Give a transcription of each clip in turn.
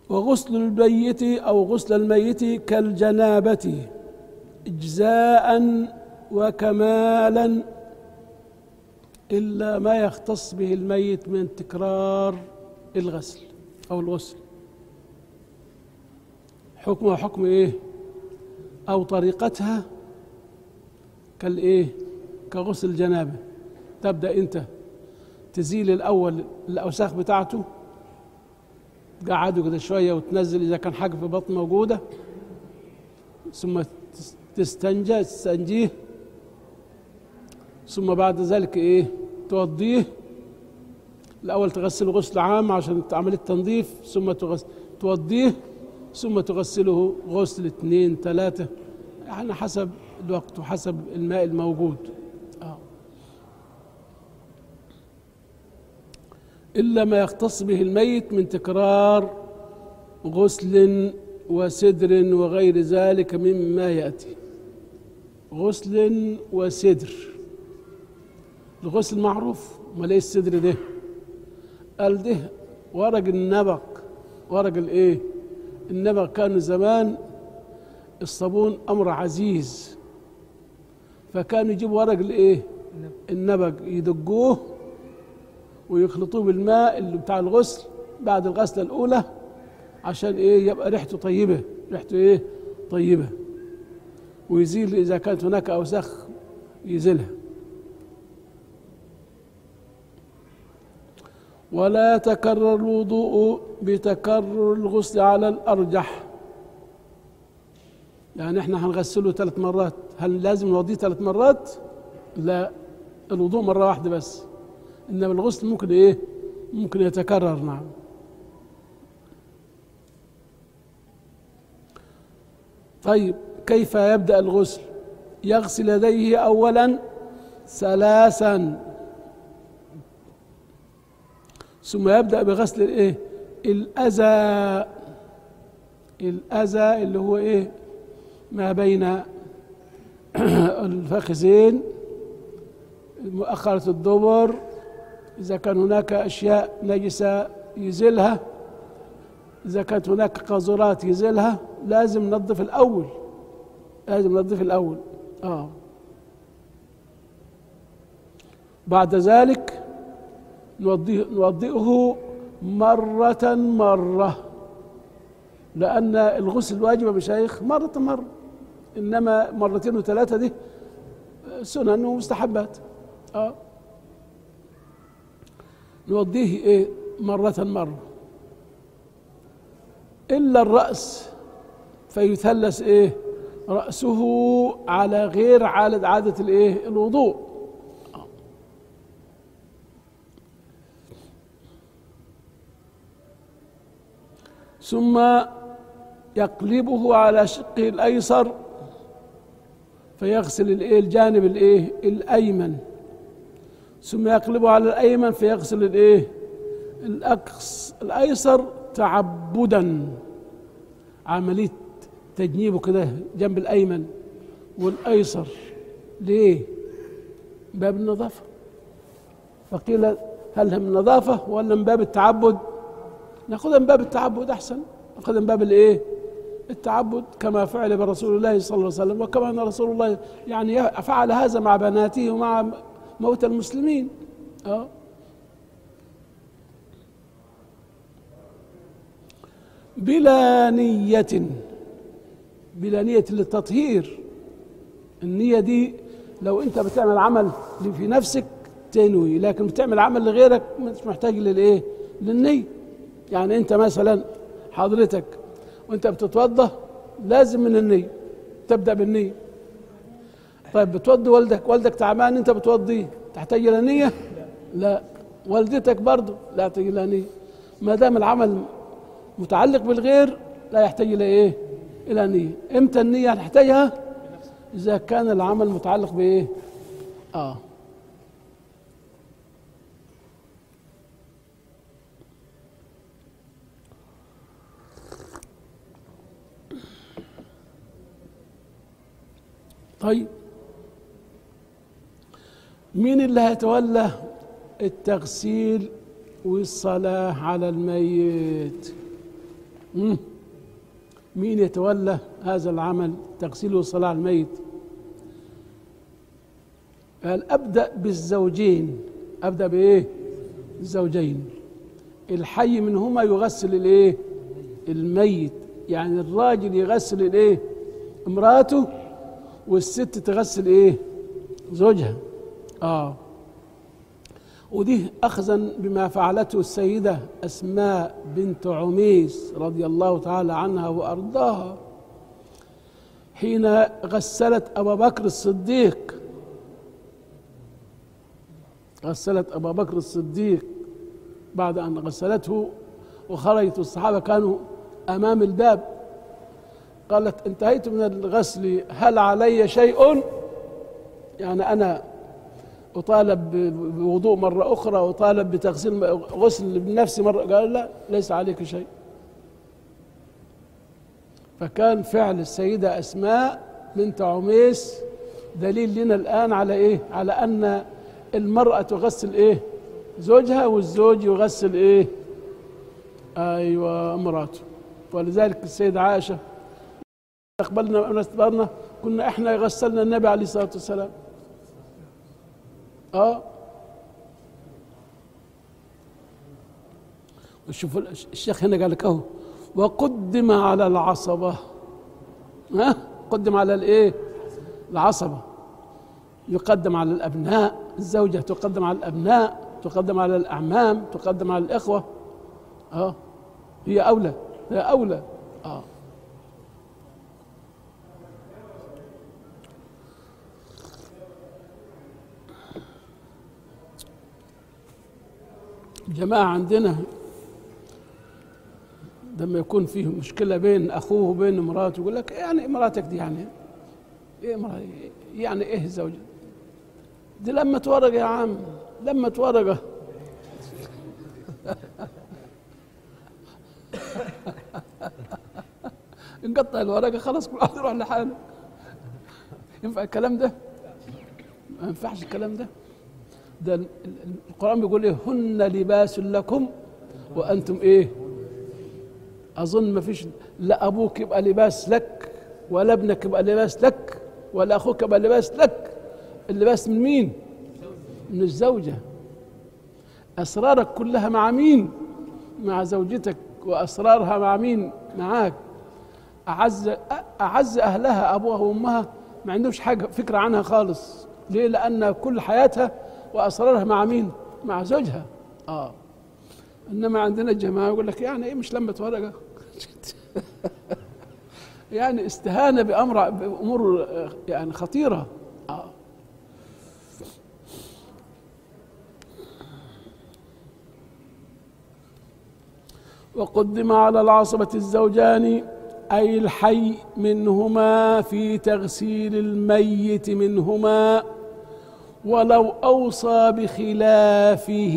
وغسل الميت أو غسل الميت كالجنابة إجزاء وكمالا إلا ما يختص به الميت من تكرار الغسل أو الغسل حكمها حكم إيه أو طريقتها كالإيه كغسل الجنابة تبدأ أنت تزيل الأول الأوساخ بتاعته تقعده كده شوية وتنزل إذا كان حاجة في البطن موجودة ثم تستنجى تستنجيه ثم بعد ذلك إيه توضيه الأول تغسله غسل عام عشان عملية تنظيف ثم تغسل توضيه ثم تغسله غسل اثنين ثلاثة يعني حسب الوقت وحسب الماء الموجود آه. إلا ما يختص به الميت من تكرار غسل وسدر وغير ذلك مما يأتي غسل وسدر الغسل معروف ما ليه السدر ده قال ده ورق النبق ورق الايه النبق كان زمان الصابون امر عزيز فكانوا يجيبوا ورق الايه النبق يدقوه ويخلطوه بالماء اللي بتاع الغسل بعد الغسله الاولى عشان ايه يبقى ريحته طيبه ريحته ايه طيبه ويزيل اذا كانت هناك اوساخ يزيلها ولا يتكرر الوضوء بتكرر الغسل على الارجح يعني احنا هنغسله ثلاث مرات هل لازم نوضيه ثلاث مرات لا الوضوء مره واحده بس انما الغسل ممكن ايه ممكن يتكرر نعم طيب كيف يبدا الغسل يغسل يديه اولا ثلاثا ثم يبدا بغسل الايه الاذى الاذى اللي هو ايه ما بين الفخذين مؤخرة الدبر إذا كان هناك أشياء نجسة يزيلها إذا كانت هناك قاذورات يزيلها لازم ننظف الأول لازم ننظف الأول آه بعد ذلك نوضيه نوضئه مرة مرة لأن الغسل الواجب يا مشايخ مرة مرة إنما مرتين وثلاثة دي سنن ومستحبات اه نوضيه ايه مرة مرة إلا الرأس فيثلث ايه رأسه على غير عادة عادة الايه الوضوء ثم يقلبه على شقه الأيسر فيغسل الايه الجانب الايه الايمن ثم يقلبه على الايمن فيغسل الايه الاقص الايسر تعبدا عمليه تجنيبه كده جنب الايمن والايسر ليه باب النظافه فقيل هل من نظافه ولا من باب التعبد ناخذها من باب التعبد احسن ناخذها من باب الايه التعبد كما فعل برسول الله صلى الله عليه وسلم وكما ان رسول الله يعني فعل هذا مع بناته ومع موتى المسلمين أه بلا نية بلا نية للتطهير النية دي لو انت بتعمل عمل في نفسك تنوي لكن بتعمل عمل لغيرك مش محتاج للايه للنية يعني انت مثلا حضرتك وانت بتتوضا لازم من النية تبدأ بالنية طيب بتوضي والدك والدك تعبان انت بتوضيه تحتاج الى نية لا والدتك برضه لا تحتاج الى نية ما دام العمل متعلق بالغير لا يحتاج الى ايه الى نية امتى النية هتحتاجها اذا كان العمل متعلق بايه اه طيب مين اللي هيتولى التغسيل والصلاة على الميت مم. مين يتولى هذا العمل تغسيل وصلاة على الميت قال أبدأ بالزوجين أبدأ بإيه الزوجين الحي منهما يغسل الإيه الميت يعني الراجل يغسل الإيه امرأته والست تغسل إيه زوجها آه ودي أخذا بما فعلته السيدة أسماء بنت عميس رضي الله تعالى عنها وأرضاها حين غسلت أبا بكر الصديق غسلت أبا بكر الصديق بعد أن غسلته وخرجت الصحابة كانوا أمام الباب قالت انتهيت من الغسل هل علي شيء يعني أنا أطالب بوضوء مرة أخرى وطالب بتغسيل غسل بنفسي مرة قال لا ليس عليك شيء فكان فعل السيدة أسماء بنت عميس دليل لنا الآن على إيه على أن المرأة تغسل إيه زوجها والزوج يغسل إيه أيوة امراته ولذلك السيدة عائشة أقبلنا من استقبلنا كنا إحنا غسلنا النبي عليه الصلاة والسلام اه شوف الشيخ هنا قال لك اهو وقدم على العصبة ها قدم على الايه العصبة يقدم على الأبناء الزوجة تقدم على الأبناء تقدم على الأعمام تقدم على الإخوة اه هي أولى هي أولى اه جماعة عندنا لما يكون فيه مشكلة بين أخوه وبين مراته يقول لك يعني مراتك دي يعني إيه مرا- يعني إيه زوجة دي لما ورقة يا عم لما ورقة نقطع الورقة خلاص كل واحد يروح لحاله ينفع الكلام ده؟ ما ينفعش الكلام ده ده ال- ال- القرآن بيقول ايه هن لباس لكم وأنتم ايه أظن ما فيش لا أبوك يبقى لباس لك ولا ابنك يبقى لباس لك ولا أخوك يبقى لباس لك اللباس من مين من الزوجة أسرارك كلها مع مين مع زوجتك وأسرارها مع مين معاك أعز أعز أهلها أبوها وأمها ما عندهمش حاجة فكرة عنها خالص ليه لأن كل حياتها وأسرارها مع مين مع زوجها آه إنما عندنا الجماعة يقول لك يعني إيه مش لمة ورقة يعني استهانة بأمر بأمور آه، يعني خطيرة آه وقدم على العصبة الزوجان أي الحي منهما في تغسيل الميت منهما ولو أوصى بخلافه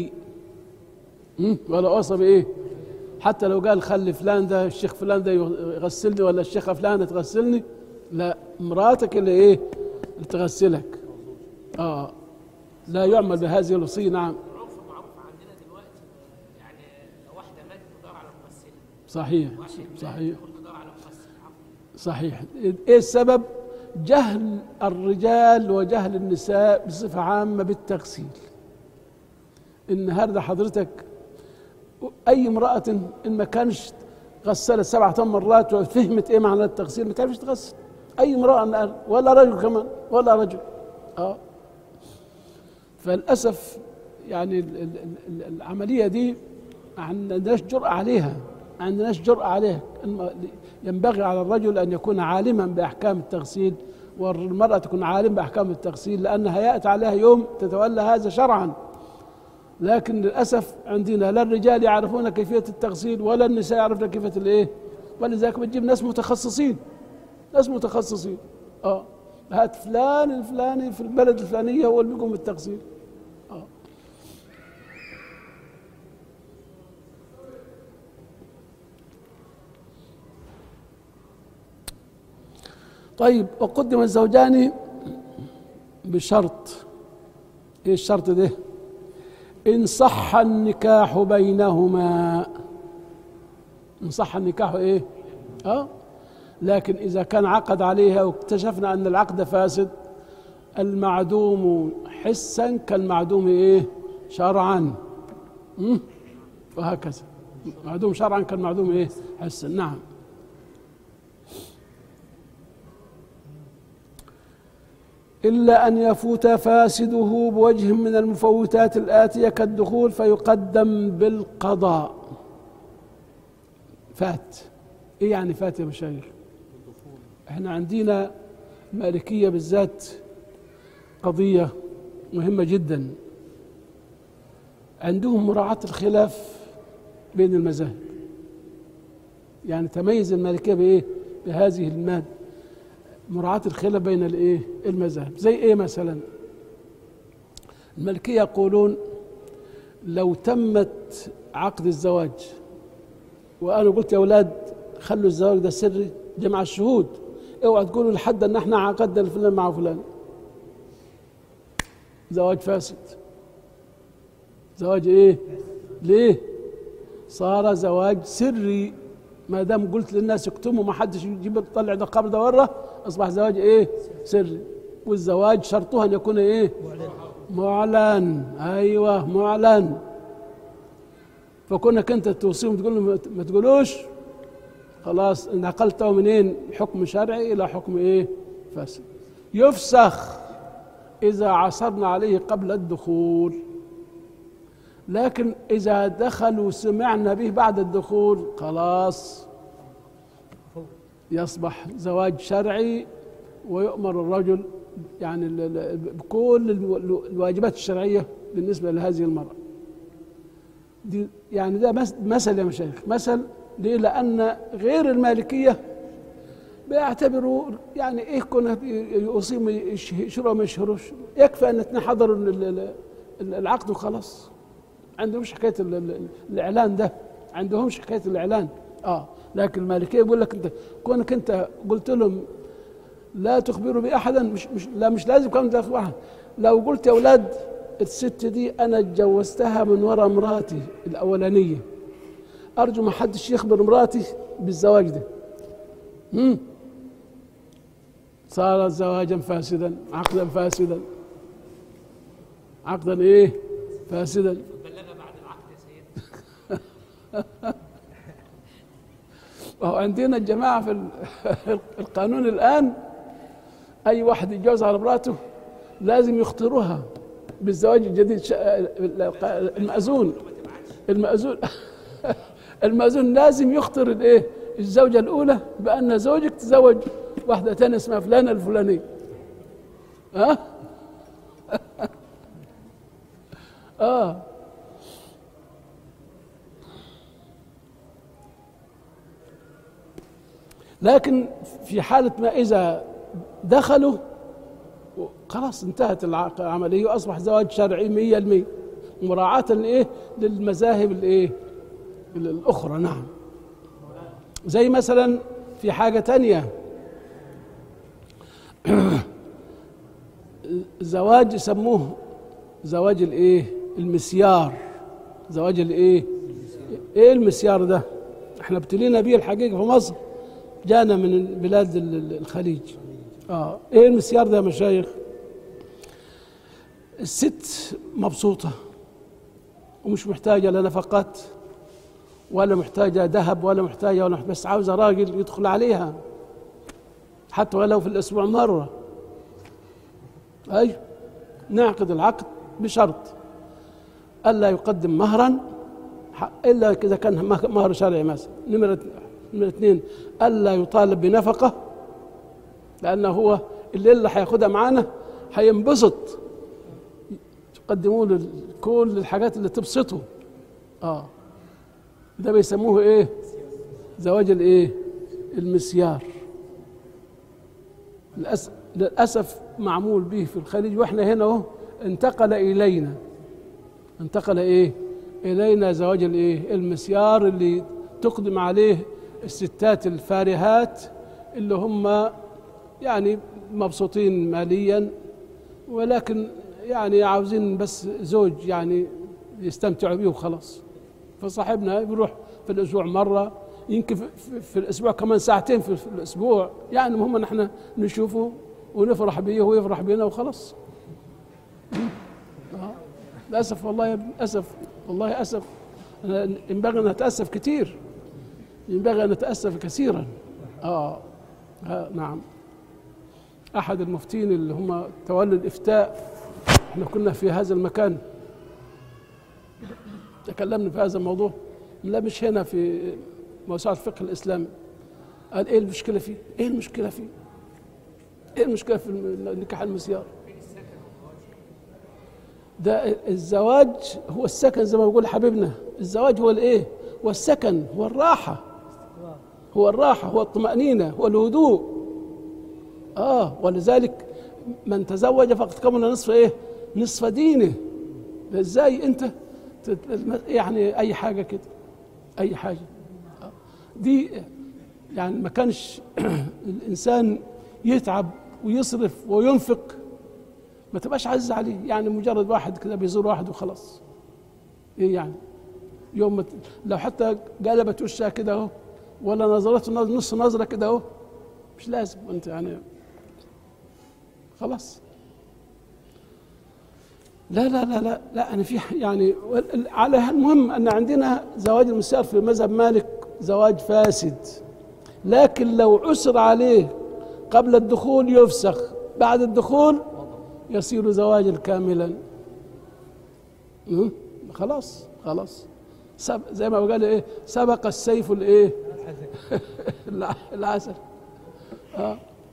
م? ولو أوصى بإيه حتى لو قال خلي فلان ده الشيخ فلان ده يغسلني ولا الشيخة فلانة تغسلني لا مراتك اللي إيه اللي تغسلك آه لا يعمل بهذه الوصية نعم عرف معروف عندنا دلوقتي يعني لو واحده ماتت تدور على ممثله صحيح واحد صحيح تقول تدور على ممثل صحيح ايه السبب جهل الرجال وجهل النساء بصفة عامة بالتغسيل النهاردة حضرتك أي امرأة إن ما كانش غسلت سبعة ثمان مرات وفهمت إيه معنى التغسيل ما تعرفش تغسل أي امرأة الآن ولا رجل كمان ولا رجل آه فللأسف يعني ال- ال- ال- العملية دي ما عندناش جرأة عليها ما عندناش جرأة عليها الم- ينبغي على الرجل أن يكون عالما بأحكام التغسيل والمرأة تكون عالم بأحكام التغسيل لأنها يأتي عليها يوم تتولى هذا شرعا لكن للأسف عندنا لا الرجال يعرفون كيفية التغسيل ولا النساء يعرفن كيفية الإيه ولذلك بتجيب ناس متخصصين ناس متخصصين اه هات فلان الفلاني في البلد الفلانية هو اللي بيقوم بالتغسيل اه طيب وقدم الزوجان بشرط ايه الشرط ده ان صح النكاح بينهما إن صح النكاح إيه أه لكن إذا كان عقد عليها واكتشفنا أن العقد فاسد المعدوم حسا كالمعدوم إيه شرعا مم؟ وهكذا معدوم شرعا كالمعدوم إيه حسا نعم إلا أن يفوت فاسده بوجه من المفوتات الآتية كالدخول فيقدم بالقضاء فات إيه يعني فات يا مشايخ احنا عندنا مالكية بالذات قضية مهمة جدا عندهم مراعاة الخلاف بين المذاهب يعني تميز المالكية بإيه بهذه المادة مراعاة الخلاف بين الايه المذاهب زي ايه مثلا المالكية يقولون لو تمت عقد الزواج وانا قلت يا اولاد خلوا الزواج ده سري جمع الشهود اوعى تقولوا لحد ان احنا عقدنا الفلان مع فلان زواج فاسد زواج ايه ليه صار زواج سري ما دام قلت للناس اكتموا ما حدش يجيب يطلع ده القبر ده ورا اصبح زواج ايه سري والزواج شرطه ان يكون ايه معلن ايوه معلن فكونك انت توصيهم تقول لهم ما تقولوش خلاص نقلته منين حكم شرعي الى حكم ايه فاسد يفسخ اذا عصرنا عليه قبل الدخول لكن اذا دخل وسمعنا به بعد الدخول خلاص يصبح زواج شرعي ويؤمر الرجل يعني ال- ال- بكل الو- الواجبات الشرعيه بالنسبه لهذه المراه دي يعني ده مس- مثل يا مشايخ مثل ليه لان غير المالكيه بيعتبروا يعني ايه كنا يقيم يشهروا ما يشهروش يكفي ان اثنين حضروا ال- ال- ال- العقد وخلاص عندهمش حكايه ال- ال- الاعلان ده عندهمش حكايه الاعلان اه لكن المالكيه يقول لك انت كونك انت قلت لهم لا تخبروا باحدا مش مش لا مش لازم كمان تخبروا احد لو قلت يا اولاد الست دي انا اتجوزتها من وراء مراتي الاولانيه ارجو ما حدش يخبر مراتي بالزواج ده مم. صار زواجا فاسدا عقدا فاسدا عقدا ايه فاسدا بلغها بعد العقد يا سيد وهو عندنا الجماعة في ال- القانون الآن أي واحد يتجوز على مراته لازم يخطروها بالزواج الجديد ش- المأذون المأذون المأذون لازم يخطر الايه الزوجة الأولى بأن زوجك تزوج واحدة تانية اسمها فلانة الفلانية ها؟ اه لكن في حالة ما إذا دخلوا خلاص انتهت الع- العملية وأصبح زواج شرعي مية المية مراعاة لإيه للمذاهب الإيه الأخرى نعم زي مثلا في حاجة تانية زواج يسموه زواج الإيه المسيار زواج الإيه إيه المسيار ده احنا ابتلينا بيه الحقيقة في مصر جانا من بلاد ال- ال- الخليج اه ايه المسيار ده يا مشايخ الست مبسوطة ومش محتاجة لا نفقات ولا محتاجة ذهب ولا محتاجة ولا محتاجة بس عاوزة راجل يدخل عليها حتى ولو في الأسبوع مرة أي نعقد العقد بشرط ألا يقدم مهرا ح- إلا إذا كان مه- مهر شرعي مثلا نمرة نمرة اثنين ألا يطالب بنفقة لأنه هو الليلة اللي هياخدها معانا هينبسط تقدموا له كل الحاجات اللي تبسطه اه ده بيسموه ايه زواج الايه المسيار للأس- للاسف معمول به في الخليج واحنا هنا اهو انتقل الينا انتقل ايه الينا زواج الايه المسيار اللي تقدم عليه الستات الفارهات اللي هم يعني مبسوطين ماليا ولكن يعني عاوزين بس زوج يعني يستمتعوا به وخلاص فصاحبنا بيروح في الاسبوع مره يمكن في, في, في الاسبوع كمان ساعتين في, في الاسبوع يعني المهم ان احنا نشوفه ونفرح بيه وهو يفرح بينا وخلاص آه. للاسف والله يا ابني، اسف والله اسف أنا ينبغي ان اتاسف كثير ينبغي ان اتاسف كثيرا اه, آه نعم احد المفتين اللي هم تولوا الافتاء احنا كنا في هذا المكان تكلمنا في هذا الموضوع لا مش هنا في موسوعة الفقه الإسلامي قال إيه المشكلة فيه؟ إيه المشكلة فيه؟ إيه المشكلة في الم- نكاح المسيار؟ ده الزواج هو السكن زي ما بيقول حبيبنا الزواج هو الإيه؟ هو السكن هو الراحة هو الراحة هو الطمأنينة هو الهدوء آه ولذلك من تزوج فقد كمل نصف إيه؟ نصف دينه ده إزاي أنت تت- يعني أي حاجة كده أي حاجة آه. دي يعني ما كانش الإنسان يتعب ويصرف وينفق ما تبقاش عزيز عليه يعني مجرد واحد كده بيزور واحد وخلاص ايه يعني يوم ما ت- لو حتى قلبت وشها كده اهو ولا نظرته نظ- نص نظره كده اهو مش لازم انت يعني خلاص لا لا لا لا لا انا في يعني وال- على المهم ان عندنا زواج المسيار في مذهب مالك زواج فاسد لكن لو عسر عليه قبل الدخول يفسخ بعد الدخول يصير زواجا كاملا م? خلاص خلاص سب زي ما قال ايه سبق السيف الايه الع- العسل اه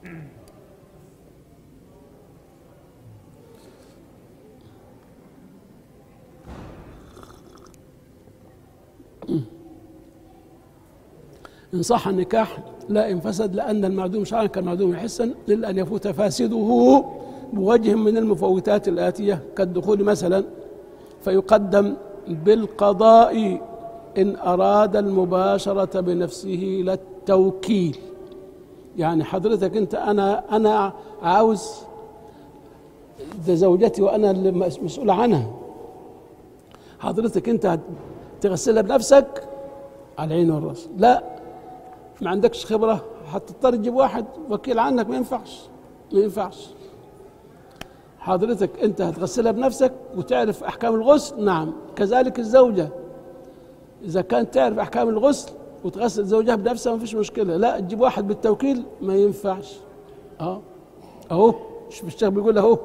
إن صح النكاح لا إن فسد لأن المعدوم شرعا كالمعدوم حسا إلا أن يفوت فاسده بوجه من المفوتات الآتية كالدخول مثلا فيقدم بالقضاء إن أراد المباشرة بنفسه لا التوكيل يعني حضرتك أنت أنا أنا عاوز ده زوجتي وأنا اللي مس- مسؤول عنها حضرتك أنت تغسلها بنفسك على العين والراس لا ما عندكش خبرة هتضطر تجيب واحد وكيل عنك ما ينفعش ما ينفعش حضرتك انت هتغسلها بنفسك وتعرف احكام الغسل نعم كذلك الزوجة اذا كانت تعرف احكام الغسل وتغسل زوجها بنفسها ما فيش مشكلة لا تجيب واحد بالتوكيل ما ينفعش اه اهو شوف الشيخ بيقول اهو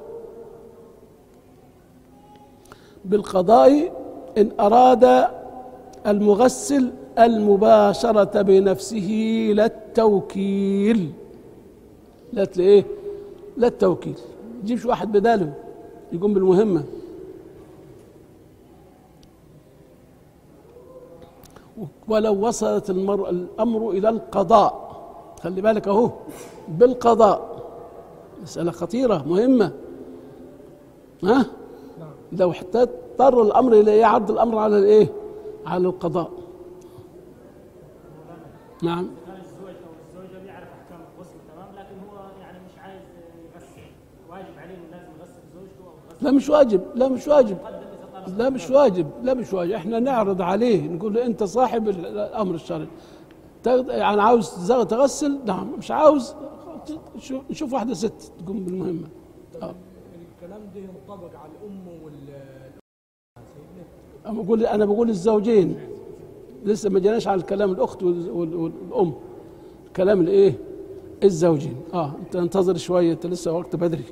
بالقضاء ان اراد المغسل المباشرة بنفسه لا التوكيل لا ايه لا التوكيل تجيبش واحد بداله يقوم بالمهمة ولو وصلت المر... الأمر إلى القضاء خلي بالك أهو بالقضاء مسألة خطيرة مهمة ها لو حتى اضطر الأمر إلى إيه عرض الأمر على الإيه على القضاء نعم كان الزوج او الزوجه بيعرف احكام الغسل تمام لكن هو يعني مش عايز يغسل واجب عليه انه لازم يغسل زوجته او يغسل لا مش واجب لا مش واجب يقدم اذا طلب لا مش واجب لا مش واجب احنا نعرض عليه نقول له انت صاحب ال- الامر الشرعي تغ- يعني عاوز تز- تغسل نعم مش عاوز شو- نشوف واحده ست تقوم بالمهمه آه. الكلام ده ينطبق على الام وال انا بقول انا بقول الزوجين لسه ما جيناش على الكلام الاخت وال- وال- والام كلام الايه الزوجين اه انت انتظر شويه انت لسه وقت بدري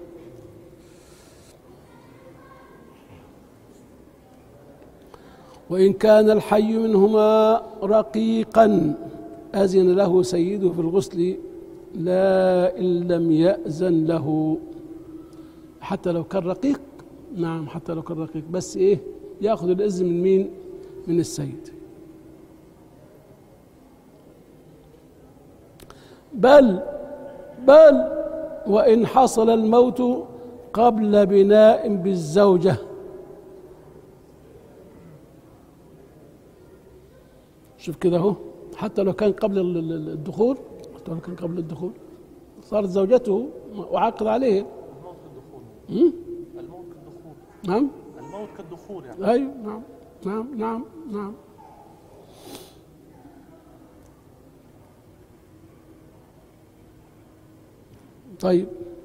وإن كان الحي منهما رقيقا أذن له سيده في الغسل لا إن لم يأذن له حتى لو كان رقيق نعم حتى لو كان رقيق بس إيه يأخذ الإذن من مين من السيد بل بل وإن حصل الموت قبل بناء بالزوجة شوف كده اهو حتى لو كان قبل ال- ال- الدخول حتى لو كان قبل الدخول صارت زوجته وعاقد عليه الموت كالدخول م? الموت كالدخول نعم الموت كالدخول يعني ايوه نعم نعم نعم نعم طيب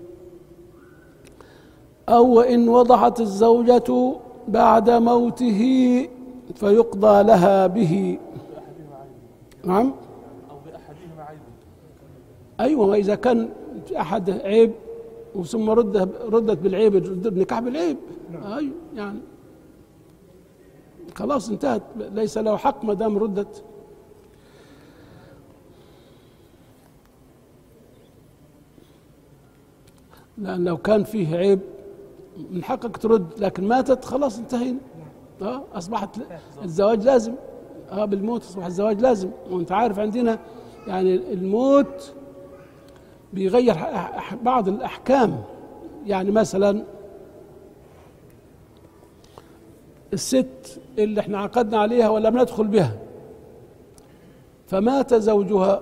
أو إن وضحت الزوجة بعد موته فيقضى لها به بأحدهما عيب نعم أو بأحدهما عيب أيوة وإذا كان في أحد عيب ثم رد ردت بالعيب رد النكاح بالعيب أيوة يعني خلاص انتهت ليس له حق ما دام ردت لأن لو كان فيه عيب من حقك ترد لكن ماتت خلاص انتهينا اه اصبحت الزواج لازم اه بالموت اصبح الزواج لازم وانت عارف عندنا يعني الموت بيغير أح- أح- بعض الاحكام يعني مثلا الست اللي احنا عقدنا عليها ولم ندخل بها فمات زوجها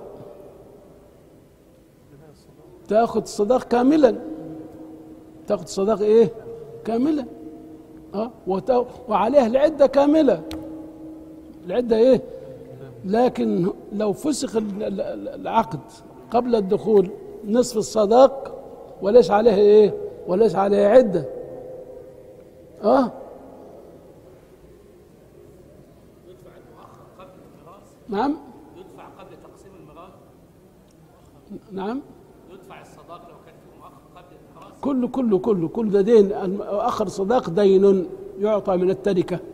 تاخذ الصداق كاملا تاخذ الصداق ايه كاملا اه وت- وعليها العده كامله العده ايه لكن لو فسخ ال- ال- ال- العقد قبل الدخول نصف الصداق وليس عليه ايه وليس عليه عده اه يدفع المؤخر قبل الميراث نعم يدفع قبل تقسيم الميراث نعم يدفع الصداق لو كان في مؤخر قبل الميراث كله كله كله كل ده دين الم- اخر صداق دين يعطى من التركه